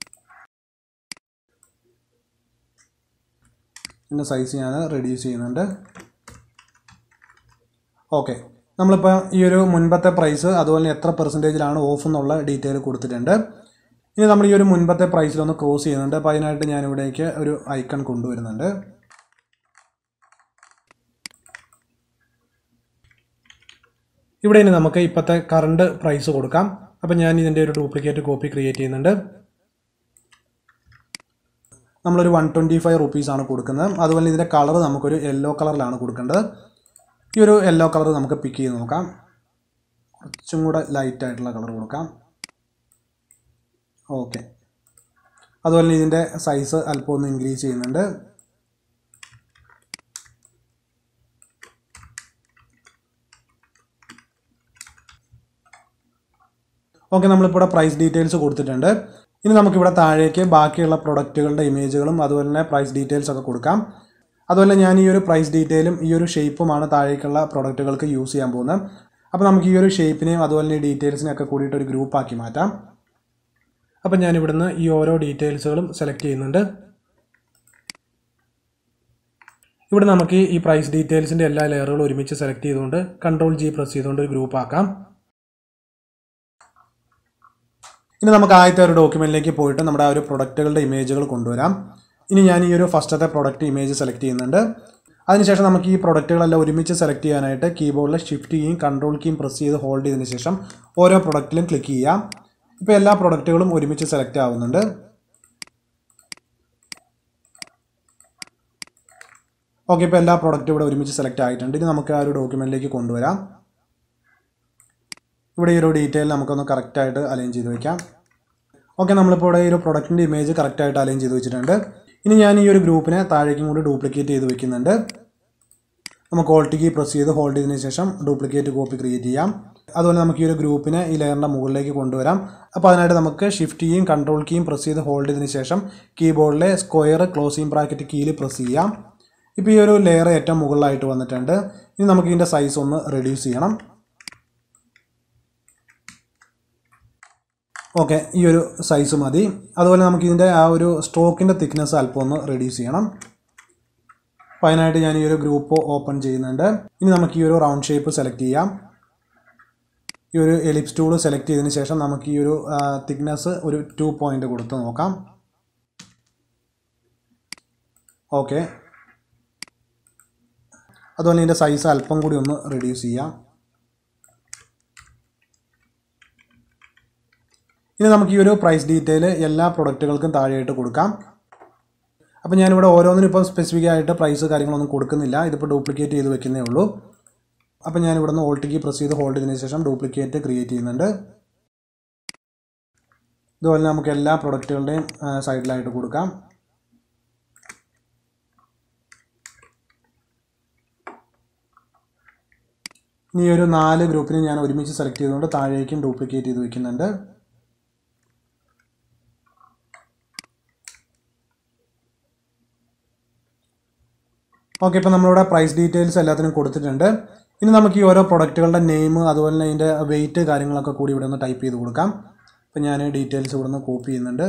ഇതിൻ്റെ സൈസ് ഞാൻ റെഡ്യൂസ് ചെയ്യുന്നുണ്ട് ഓക്കെ നമ്മളിപ്പോൾ ഈ ഒരു മുൻപത്തെ പ്രൈസ് അതുപോലെ എത്ര പെർസെൻറ്റേജിലാണ് ഓഫ് എന്നുള്ള ഡീറ്റെയിൽ കൊടുത്തിട്ടുണ്ട് ഇനി നമ്മൾ ഈ ഒരു മുൻപത്തെ പ്രൈസിലൊന്ന് ക്രോസ് ചെയ്യുന്നുണ്ട് അപ്പോൾ അതിനായിട്ട് ഞാൻ ഇവിടേക്ക് ഒരു ഐക്കൺ കൊണ്ടുവരുന്നുണ്ട് ഇവിടെ ഇനി നമുക്ക് ഇപ്പോഴത്തെ കറണ്ട് പ്രൈസ് കൊടുക്കാം അപ്പം ഞാൻ ഇതിൻ്റെ ഒരു ഡ്യൂപ്ലിക്കേറ്റ് കോപ്പി ക്രിയേറ്റ് ചെയ്യുന്നുണ്ട് നമ്മളൊരു വൺ ട്വൻറ്റി ഫൈവ് റുപ്പീസാണ് കൊടുക്കുന്നത് അതുപോലെ ഇതിൻ്റെ കളർ നമുക്കൊരു യെല്ലോ കളറിലാണ് കൊടുക്കേണ്ടത് ഈ ഒരു യെല്ലോ കളർ നമുക്ക് പിക്ക് ചെയ്ത് നോക്കാം കുറച്ചും കൂടെ ലൈറ്റ് ആയിട്ടുള്ള കളർ കൊടുക്കാം ഓക്കെ അതുപോലെ ഇതിൻ്റെ സൈസ് അല്പം ഒന്ന് ഇൻക്രീസ് ചെയ്യുന്നുണ്ട് ഓക്കെ നമ്മളിപ്പോൾ ഇവിടെ പ്രൈസ് ഡീറ്റെയിൽസ് കൊടുത്തിട്ടുണ്ട് ഇനി നമുക്കിവിടെ താഴേക്ക് ബാക്കിയുള്ള പ്രൊഡക്റ്റുകളുടെ ഇമേജുകളും അതുപോലെ തന്നെ പ്രൈസ് ഡീറ്റെയിൽസ് ഒക്കെ കൊടുക്കാം അതുപോലെ ഞാൻ ഈ ഒരു പ്രൈസ് ഡീറ്റെയിലും ഈ ഒരു ഷേപ്പുമാണ് താഴേക്കുള്ള പ്രൊഡക്റ്റുകൾക്ക് യൂസ് ചെയ്യാൻ പോകുന്നത് അപ്പോൾ നമുക്ക് ഈ ഒരു ഷേപ്പിനെയും അതുപോലെ തന്നെ ഈ ഡീറ്റെയിൽസിനെയും ഒക്കെ കൂടിയിട്ട് ഒരു ഗ്രൂപ്പാക്കി മാറ്റാം അപ്പം ഞാൻ ഇവിടുന്ന് ഈ ഓരോ ഡീറ്റെയിൽസുകളും സെലക്ട് ചെയ്യുന്നുണ്ട് ഇവിടെ നമുക്ക് ഈ പ്രൈസ് ഡീറ്റെയിൽസിൻ്റെ എല്ലാ ലെയറുകളും ഒരുമിച്ച് സെലക്ട് ചെയ്തുകൊണ്ട് കൺട്രോൾ ജി പ്രസ് ചെയ്തുകൊണ്ട് ഒരു ഗ്രൂപ്പ് ആക്കാം ഇനി നമുക്ക് ആദ്യത്തെ ഒരു ഡോക്യുമെൻറ്റിലേക്ക് പോയിട്ട് നമ്മുടെ ആ ഒരു പ്രൊഡക്റ്റുകളുടെ ഇമേജുകൾ കൊണ്ടുവരാം ഇനി ഞാൻ ഈ ഒരു ഫസ്റ്റത്തെ പ്രൊഡക്റ്റ് ഇമേജ് സെലക്ട് ചെയ്യുന്നുണ്ട് അതിനുശേഷം നമുക്ക് ഈ പ്രൊഡക്റ്റുകളെല്ലാം ഒരുമിച്ച് സെലക്ട് ചെയ്യാനായിട്ട് കീബോർഡിൽ ഷിഫ്റ്റ് കീയും കൺട്രോൾ കീയും പ്രസ് ചെയ്ത് ഹോൾഡ് ചെയ്തതിന് ശേഷം ഓരോ പ്രൊഡക്റ്റിലും ക്ലിക്ക് ചെയ്യാം ഇപ്പോൾ എല്ലാ പ്രൊഡക്റ്റുകളും ഒരുമിച്ച് സെലക്ട് ആവുന്നുണ്ട് ഓക്കെ ഇപ്പോൾ എല്ലാ പ്രൊഡക്റ്റും ഇവിടെ ഒരുമിച്ച് സെലക്ട് ആയിട്ടുണ്ട് ഇനി നമുക്ക് ആ ഒരു ഡോക്യുമെൻറ്റിലേക്ക് കൊണ്ടുവരാം ഇവിടെ ഈ ഒരു ഡീറ്റെയിൽ നമുക്കൊന്ന് കറക്റ്റായിട്ട് അലൈൻ ചെയ്ത് വെക്കാം ഓക്കെ നമ്മളിപ്പോൾ ഇവിടെ ഈ ഒരു പ്രൊഡക്റ്റിൻ്റെ ഇമേജ് കറക്റ്റായിട്ട് അലൈൻ ചെയ്ത് വെച്ചിട്ടുണ്ട് ഇനി ഞാൻ ഈ ഒരു ഗ്രൂപ്പിനെ താഴേക്കും കൂടി ഡ്യൂപ്ലിക്കേറ്റ് ചെയ്ത് വെക്കുന്നുണ്ട് നമുക്ക് ഓൾട്ട് കീ പ്രസ് ചെയ്ത് ഹോൾഡ് ചെയ്തതിന് ശേഷം ഡ്യൂപ്ലിക്കേറ്റ് കോപ്പി ക്രിയേറ്റ് ചെയ്യാം അതുപോലെ നമുക്ക് ഈ ഒരു ഗ്രൂപ്പിനെ ഈ ലെയറിൻ്റെ മുകളിലേക്ക് കൊണ്ടുവരാം അപ്പോൾ അതിനായിട്ട് നമുക്ക് ഷിഫ്റ്റ് കീയും കൺട്രോൾ കീയും പ്രസ് ചെയ്ത് ഹോൾഡ് ചെയ്തതിന് ശേഷം കീബോർഡിലെ സ്ക്വയർ ക്ലോസിംഗ് ബ്രാക്കറ്റ് കീയിൽ പ്രസ് ചെയ്യാം ഇപ്പോൾ ഈ ഒരു ലെയർ ഏറ്റവും മുകളിലായിട്ട് വന്നിട്ടുണ്ട് ഇനി നമുക്ക് ഇതിൻ്റെ സൈസ് ഒന്ന് റെഡ്യൂസ് ചെയ്യണം ഓക്കെ ഈ ഒരു സൈസ് മതി അതുപോലെ നമുക്ക് ഇതിൻ്റെ ആ ഒരു സ്ട്രോക്കിൻ്റെ തിക്നെസ് അല്പം ഒന്ന് റെഡ്യൂസ് ചെയ്യണം അപ്പോൾ അതിനായിട്ട് ഞാൻ ഈ ഒരു ഗ്രൂപ്പ് ഓപ്പൺ ചെയ്യുന്നുണ്ട് ഇനി നമുക്ക് ഈ ഒരു റൗണ്ട് ഷേപ്പ് സെലക്ട് ചെയ്യാം ഈ ഒരു എലിപ്സ് ടൂൾ സെലക്ട് ചെയ്തതിന് ശേഷം നമുക്ക് ഈ ഒരു തിക്നെസ് ഒരു ടു പോയിൻ്റ് കൊടുത്ത് നോക്കാം ഓക്കെ അതുപോലെ ഇതിൻ്റെ സൈസ് അല്പം കൂടി ഒന്ന് റെഡ്യൂസ് ചെയ്യാം ഇനി നമുക്ക് ഈ ഒരു പ്രൈസ് ഡീറ്റെയിൽ എല്ലാ പ്രൊഡക്റ്റുകൾക്കും താഴെയായിട്ട് കൊടുക്കാം അപ്പോൾ ഞാനിവിടെ ഓരോന്നിനും ഇപ്പോൾ സ്പെസിഫിക് ആയിട്ട് പ്രൈസ് കാര്യങ്ങളൊന്നും കൊടുക്കുന്നില്ല ഇതിപ്പോൾ ഡ്യൂപ്ലിക്കേറ്റ് ചെയ്ത് വെക്കുന്നേ ഉള്ളൂ അപ്പോൾ ഞാൻ ഇവിടെ നിന്ന് ഓൾട്ടിക്ക് പ്രസ് ചെയ്ത് ഹോൾഡ് ചെയ്തതിന് ശേഷം ഡ്യൂപ്ലിക്കേറ്റ് ക്രിയേറ്റ് ചെയ്യുന്നുണ്ട് ഇതുപോലെ നമുക്ക് എല്ലാ പ്രൊഡക്റ്റുകളുടെയും സൈഡിലായിട്ട് കൊടുക്കാം ഇനി ഒരു നാല് ഗ്രൂപ്പിനെ ഞാൻ ഒരുമിച്ച് സെലക്ട് ചെയ്തുകൊണ്ട് താഴേക്കും ഡ്യൂപ്ലിക്കേറ്റ് ചെയ്ത് വെക്കുന്നുണ്ട് ഓക്കെ ഇപ്പോൾ നമ്മളിവിടെ പ്രൈസ് ഡീറ്റെയിൽസ് എല്ലാത്തിനും കൊടുത്തിട്ടുണ്ട് ഇനി നമുക്ക് ഈ ഓരോ പ്രൊഡക്റ്റുകളുടെ നെയിം അതുപോലെ തന്നെ അതിൻ്റെ വെയിറ്റ് കാര്യങ്ങളൊക്കെ കൂടി ഇവിടെ ഒന്ന് ടൈപ്പ് ചെയ്ത് കൊടുക്കാം അപ്പോൾ ഞാൻ ഡീറ്റെയിൽസ് ഇവിടെ നിന്ന് കോപ്പി ചെയ്യുന്നുണ്ട്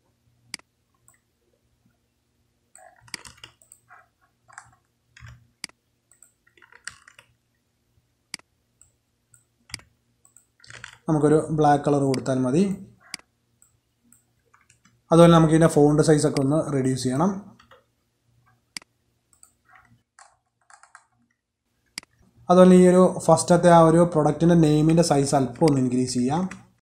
നമുക്കൊരു ബ്ലാക്ക് കളർ കൊടുത്താൽ മതി അതുപോലെ നമുക്ക് ഇതിൻ്റെ ഫോണ്ട് സൈസൊക്കെ ഒന്ന് റെഡ്യൂസ് ചെയ്യണം അതുപോലെ ഈ ഒരു ഫസ്റ്റത്തെ ആ ഒരു പ്രൊഡക്റ്റിൻ്റെ നെയിമിൻ്റെ സൈസ് അല്പം ഒന്ന് ഇൻക്രീസ് ചെയ്യാം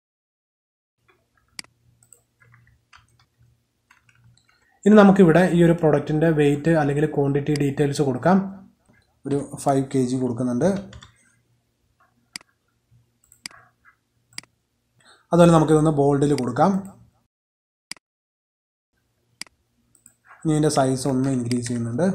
ഇനി നമുക്കിവിടെ ഈ ഒരു പ്രൊഡക്റ്റിൻ്റെ വെയിറ്റ് അല്ലെങ്കിൽ ക്വാണ്ടിറ്റി ഡീറ്റെയിൽസ് കൊടുക്കാം ഒരു ഫൈവ് കെ ജി കൊടുക്കുന്നുണ്ട് അതുപോലെ നമുക്കിതൊന്ന് ബോൾഡിൽ കൊടുക്കാം ഇനി ഇതിൻ്റെ സൈസ് ഒന്ന് ഇൻക്രീസ് ചെയ്യുന്നുണ്ട്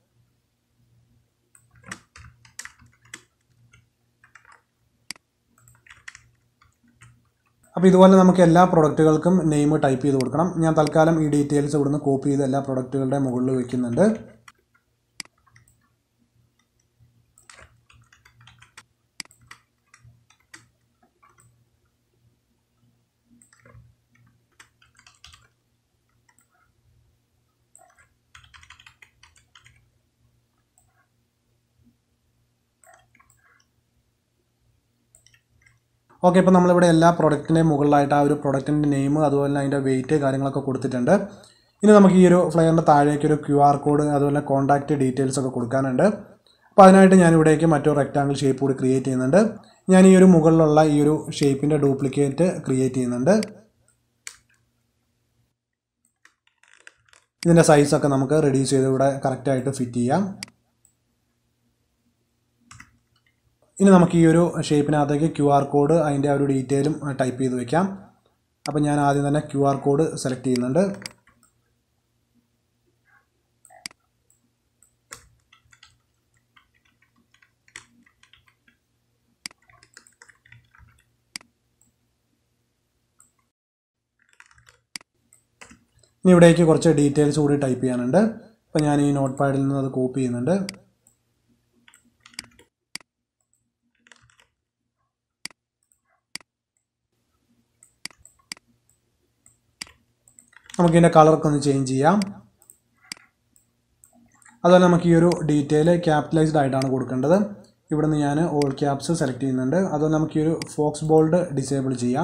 അപ്പോൾ ഇതുപോലെ നമുക്ക് എല്ലാ പ്രൊഡക്റ്റുകൾക്കും നെയിം ടൈപ്പ് ചെയ്ത് കൊടുക്കണം ഞാൻ തൽക്കാലം ഈ ഡീറ്റെയിൽസ് ഇവിടുന്ന് കോപ്പി ചെയ്ത് എല്ലാ പ്രൊഡക്റ്റുകളുടെ മുകളിൽ വെക്കുന്നുണ്ട് ഓക്കെ ഇപ്പോൾ നമ്മളിവിടെ എല്ലാ പ്രൊഡക്റ്റിൻ്റെയും മുകളിലായിട്ട് ആ ഒരു പ്രൊഡക്റ്റിൻ്റെ നെയിം അതുപോലെ തന്നെ അതിൻ്റെ വെയിറ്റ് കാര്യങ്ങളൊക്കെ കൊടുത്തിട്ടുണ്ട് ഇനി നമുക്ക് ഈ ഒരു ഫ്ലെയറിൻ്റെ താഴേക്ക് ഒരു ക്യു ആർ കോഡ് അതുപോലെ കോൺടാക്റ്റ് ഡീറ്റെയിൽസ് ഒക്കെ കൊടുക്കാനുണ്ട് അപ്പോൾ അതിനായിട്ട് ഞാൻ ഇവിടേക്ക് മറ്റൊരു റെക്റ്റാങ്കിൾ ഷേപ്പ് കൂടി ക്രിയേറ്റ് ചെയ്യുന്നുണ്ട് ഞാൻ ഈ ഒരു മുകളിലുള്ള ഈ ഒരു ഷേപ്പിൻ്റെ ഡ്യൂപ്ലിക്കേറ്റ് ക്രിയേറ്റ് ചെയ്യുന്നുണ്ട് ഇതിൻ്റെ സൈസൊക്കെ നമുക്ക് റെഡ്യൂസ് ചെയ്ത് ഇവിടെ കറക്റ്റായിട്ട് ഫിറ്റ് ചെയ്യാം ഇനി നമുക്ക് ഈ ഒരു ഷേപ്പിനകത്തേക്ക് ക്യു ആർ കോഡ് അതിൻ്റെ ആ ഒരു ഡീറ്റെയിലും ടൈപ്പ് ചെയ്ത് വെക്കാം അപ്പോൾ ഞാൻ ആദ്യം തന്നെ ക്യു ആർ കോഡ് സെലക്ട് ചെയ്യുന്നുണ്ട് ഇനി ഇവിടേക്ക് കുറച്ച് ഡീറ്റെയിൽസ് കൂടി ടൈപ്പ് ചെയ്യാനുണ്ട് അപ്പോൾ ഞാൻ ഈ നോട്ട് പാഡിൽ നിന്ന് അത് കോപ്പി ചെയ്യുന്നുണ്ട് നമുക്ക് ഇതിൻ്റെ കളറൊക്കെ ഒന്ന് ചേഞ്ച് ചെയ്യാം അതുപോലെ നമുക്ക് ഈ ഒരു ഡീറ്റെയിൽ ക്യാപിറ്റലൈസ്ഡ് ആയിട്ടാണ് കൊടുക്കേണ്ടത് ഇവിടുന്ന് ഞാൻ ഓൾ ക്യാപ്സ് സെലക്ട് ചെയ്യുന്നുണ്ട് അതുപോലെ നമുക്ക് ഈ ഒരു ഫോക്സ് ബോൾഡ് ഡിസേബിൾ ചെയ്യാം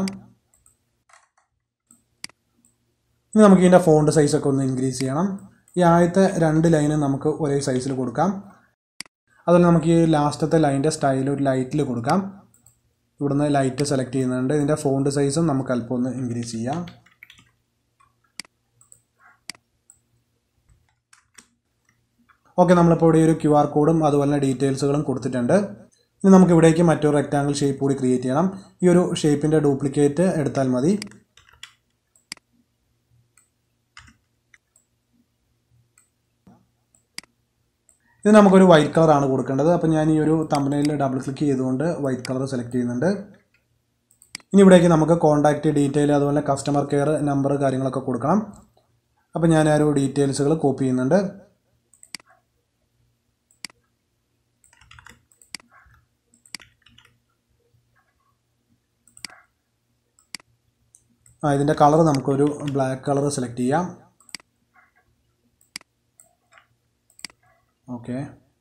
ഇനി നമുക്ക് ഇതിൻ്റെ ഫോണ്ട് സൈസൊക്കെ ഒന്ന് ഇൻക്രീസ് ചെയ്യണം ഈ ആദ്യത്തെ രണ്ട് ലൈനും നമുക്ക് ഒരേ സൈസിൽ കൊടുക്കാം അതുപോലെ നമുക്ക് ഈ ലാസ്റ്റത്തെ ലൈൻ്റെ സ്റ്റൈൽ ഒരു ലൈറ്റിൽ കൊടുക്കാം ഇവിടുന്ന് ലൈറ്റ് സെലക്ട് ചെയ്യുന്നുണ്ട് ഇതിൻ്റെ ഫോണ്ട് സൈസും നമുക്ക് അല്പം ഒന്ന് ഇൻക്രീസ് ചെയ്യാം ഓക്കെ നമ്മളിപ്പോൾ ഇവിടെ ഒരു ക്യു ആർ കോഡും അതുപോലെ തന്നെ ഡീറ്റെയിൽസുകളും കൊടുത്തിട്ടുണ്ട് ഇനി നമുക്ക് ഇവിടേക്ക് മറ്റൊരു റെക്റ്റാങ്കിൾ ഷേപ്പ് കൂടി ക്രിയേറ്റ് ചെയ്യണം ഈ ഒരു ഷേപ്പിൻ്റെ ഡ്യൂപ്ലിക്കേറ്റ് എടുത്താൽ മതി ഇത് നമുക്കൊരു വൈറ്റ് കളറാണ് കൊടുക്കേണ്ടത് അപ്പോൾ ഞാൻ ഈ ഒരു തമ്പനയിൽ ഡബിൾ ക്ലിക്ക് ചെയ്തുകൊണ്ട് വൈറ്റ് കളർ സെലക്ട് ചെയ്യുന്നുണ്ട് ഇനി ഇവിടേക്ക് നമുക്ക് കോൺടാക്റ്റ് ഡീറ്റെയിൽ അതുപോലെ കസ്റ്റമർ കെയർ നമ്പർ കാര്യങ്ങളൊക്കെ കൊടുക്കണം അപ്പോൾ ഞാൻ ആ ഒരു ഡീറ്റെയിൽസുകൾ കോപ്പി ചെയ്യുന്നുണ്ട് ആ ഇതിൻ്റെ കളർ നമുക്കൊരു ബ്ലാക്ക് കളർ സെലക്ട് ചെയ്യാം ഓക്കെ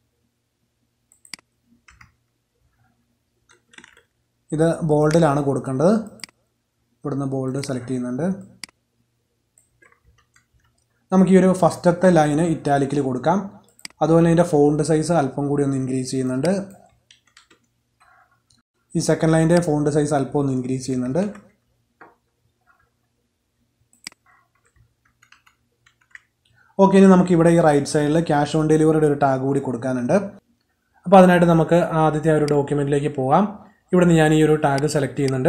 ഇത് ബോൾഡിലാണ് കൊടുക്കേണ്ടത് ഇവിടുന്ന് ബോൾഡ് സെലക്ട് ചെയ്യുന്നുണ്ട് നമുക്ക് ഈ ഒരു ഫസ്റ്റത്തെ ലൈന് ഇറ്റാലിക്കിൽ കൊടുക്കാം അതുപോലെ ഇതിൻ്റെ ഫോണ്ട് സൈസ് അല്പം കൂടി ഒന്ന് ഇൻക്രീസ് ചെയ്യുന്നുണ്ട് ഈ സെക്കൻഡ് ലൈൻ്റെ ഫോണ്ട് സൈസ് അല്പം ഒന്ന് ഇൻക്രീസ് ചെയ്യുന്നുണ്ട് ഓക്കെ ഇനി നമുക്ക് ഇവിടെ ഈ റൈറ്റ് സൈഡിൽ ക്യാഷ് ഓൺ ഡെലിവറിയുടെ ഒരു ടാഗ് കൂടി കൊടുക്കാനുണ്ട് അപ്പോൾ അതിനായിട്ട് നമുക്ക് ആദ്യത്തെ ആ ഒരു ഡോക്യുമെൻറ്റിലേക്ക് പോകാം ഇവിടെ നിന്ന് ഞാൻ ഈ ഒരു ടാഗ് സെലക്ട് ചെയ്യുന്നുണ്ട്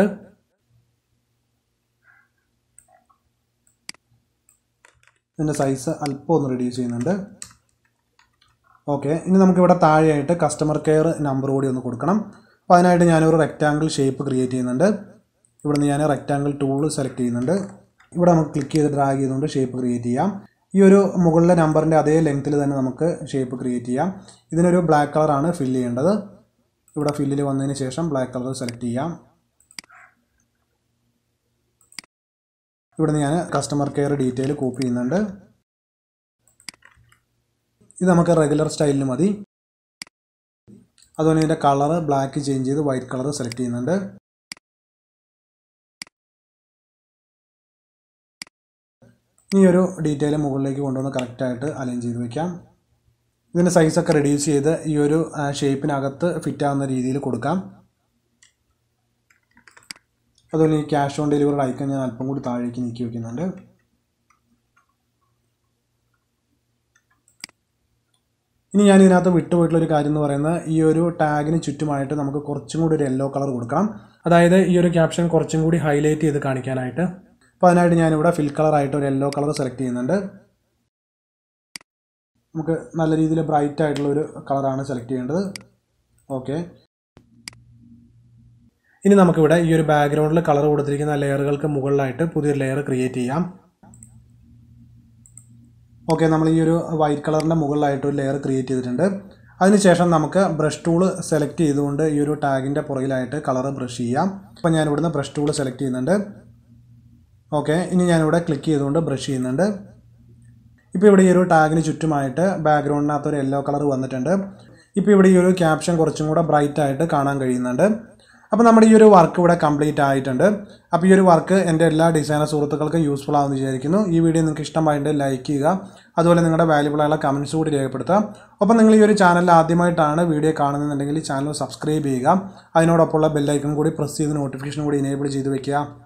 ഇതിൻ്റെ സൈസ് അല്പം ഒന്ന് റെഡ്യൂസ് ചെയ്യുന്നുണ്ട് ഓക്കെ ഇനി നമുക്കിവിടെ താഴെയായിട്ട് കസ്റ്റമർ കെയർ നമ്പർ കൂടി ഒന്ന് കൊടുക്കണം അപ്പോൾ അതിനായിട്ട് ഞാനൊരു റെക്റ്റാങ്കിൾ ഷേപ്പ് ക്രിയേറ്റ് ചെയ്യുന്നുണ്ട് ഇവിടെ നിന്ന് ഞാൻ റെക്റ്റാങ്കിൾ ടൂൾ സെലക്ട് ചെയ്യുന്നുണ്ട് ഇവിടെ നമുക്ക് ക്ലിക്ക് ചെയ്ത് ഡ്രാഗ് ചെയ്തുകൊണ്ട് ഷേപ്പ് ക്രിയേറ്റ് ചെയ്യാം ഈ ഒരു മുകളിലെ നമ്പറിൻ്റെ അതേ ലെങ്ത്തിൽ തന്നെ നമുക്ക് ഷേപ്പ് ക്രിയേറ്റ് ചെയ്യാം ഇതിനൊരു ബ്ലാക്ക് കളറാണ് ഫില്ല് ചെയ്യേണ്ടത് ഇവിടെ ഫില്ലിൽ വന്നതിന് ശേഷം ബ്ലാക്ക് കളർ സെലക്ട് ചെയ്യാം ഇവിടെ നിന്ന് ഞാൻ കസ്റ്റമർ കെയർ ഡീറ്റെയിൽ കോപ്പി ചെയ്യുന്നുണ്ട് ഇത് നമുക്ക് റെഗുലർ സ്റ്റൈലിൽ മതി അതുപോലെ ഇതിൻ്റെ കളർ ബ്ലാക്ക് ചേഞ്ച് ചെയ്ത് വൈറ്റ് കളർ സെലക്ട് ചെയ്യുന്നുണ്ട് ഈ ഒരു ഡീറ്റെയിൽ മുകളിലേക്ക് കൊണ്ടുവന്ന് കറക്റ്റായിട്ട് അലൈൻ ചെയ്ത് വെക്കാം ഇതിൻ്റെ സൈസൊക്കെ റെഡ്യൂസ് ചെയ്ത് ഈ ഒരു ഷേപ്പിനകത്ത് ഫിറ്റ് ആവുന്ന രീതിയിൽ കൊടുക്കാം അതുപോലെ ഈ ക്യാഷ് ഓൺ ഡെലിവറി ഐക്കൺ ഞാൻ അല്പം കൂടി താഴേക്ക് നീക്കി വെക്കുന്നുണ്ട് ഇനി ഞാൻ ഇതിനകത്ത് വിട്ടുപോയിട്ടുള്ള ഒരു കാര്യം എന്ന് പറയുന്നത് ഈ ഒരു ടാഗിന് ചുറ്റുമായിട്ട് നമുക്ക് കുറച്ചും കൂടി ഒരു യെല്ലോ കളർ കൊടുക്കണം അതായത് ഈ ഒരു ക്യാപ്ഷൻ കുറച്ചും കൂടി ഹൈലൈറ്റ് ചെയ്ത് കാണിക്കാനായിട്ട് അപ്പോൾ അതിനായിട്ട് ഞാനിവിടെ ഫിൽ കളറായിട്ട് ഒരു യെല്ലോ കളർ സെലക്ട് ചെയ്യുന്നുണ്ട് നമുക്ക് നല്ല രീതിയിൽ ബ്രൈറ്റ് ആയിട്ടുള്ള ഒരു കളറാണ് സെലക്ട് ചെയ്യേണ്ടത് ഓക്കെ ഇനി നമുക്കിവിടെ ഈ ഒരു ബാക്ക്ഗ്രൗണ്ടിൽ കളർ കൊടുത്തിരിക്കുന്ന ലെയറുകൾക്ക് മുകളിലായിട്ട് പുതിയൊരു ലെയർ ക്രിയേറ്റ് ചെയ്യാം ഓക്കെ നമ്മൾ ഈ ഒരു വൈറ്റ് കളറിൻ്റെ മുകളിലായിട്ട് ഒരു ലെയർ ക്രിയേറ്റ് ചെയ്തിട്ടുണ്ട് അതിനുശേഷം നമുക്ക് ബ്രഷ് ടൂള് സെലക്ട് ചെയ്തുകൊണ്ട് ഈ ഒരു ടാഗിൻ്റെ പുറകിലായിട്ട് കളർ ബ്രഷ് ചെയ്യാം അപ്പോൾ ഞാൻ ഇവിടുന്ന് ബ്രഷ് ടൂള് സെലക്ട് ചെയ്യുന്നുണ്ട് ഓക്കെ ഇനി ഞാനിവിടെ ക്ലിക്ക് ചെയ്തുകൊണ്ട് ബ്രഷ് ചെയ്യുന്നുണ്ട് ഇപ്പോൾ ഇവിടെ ഈ ഒരു ടാഗിന് ചുറ്റുമായിട്ട് ബാക്ക്ഗ്രൗണ്ടിനകത്ത് ഒരു യെല്ലോ കളർ വന്നിട്ടുണ്ട് ഇപ്പോൾ ഇവിടെ ഈ ഒരു ക്യാപ്ഷൻ കുറച്ചും കൂടെ ബ്രൈറ്റ് ആയിട്ട് കാണാൻ കഴിയുന്നുണ്ട് അപ്പോൾ നമ്മുടെ ഈ ഒരു വർക്ക് ഇവിടെ കംപ്ലീറ്റ് ആയിട്ടുണ്ട് അപ്പോൾ ഈ ഒരു വർക്ക് എൻ്റെ എല്ലാ ഡിസൈനർ സുഹൃത്തുക്കൾക്കും യൂസ്ഫുൾ ആവുമെന്ന് വിചാരിക്കുന്നു ഈ വീഡിയോ നിങ്ങൾക്ക് ഇഷ്ടമായിട്ട് ലൈക്ക് ചെയ്യുക അതുപോലെ നിങ്ങളുടെ വാല്യുബിൾ ആയുള്ള കമൻസ് കൂടി രേഖപ്പെടുത്തുക ഒപ്പം നിങ്ങൾ ഈ ഒരു ചാനൽ ആദ്യമായിട്ടാണ് വീഡിയോ കാണുന്നുണ്ടെങ്കിൽ ഈ ചാനൽ സബ്സ്ക്രൈബ് ചെയ്യുക അതിനോടൊപ്പമുള്ള ബെല്ലൈക്കൺ കൂടി പ്രസ് ചെയ്ത് നോട്ടിഫിക്കേഷൻ കൂടി എനേബിൾ ചെയ്ത് വെക്കുക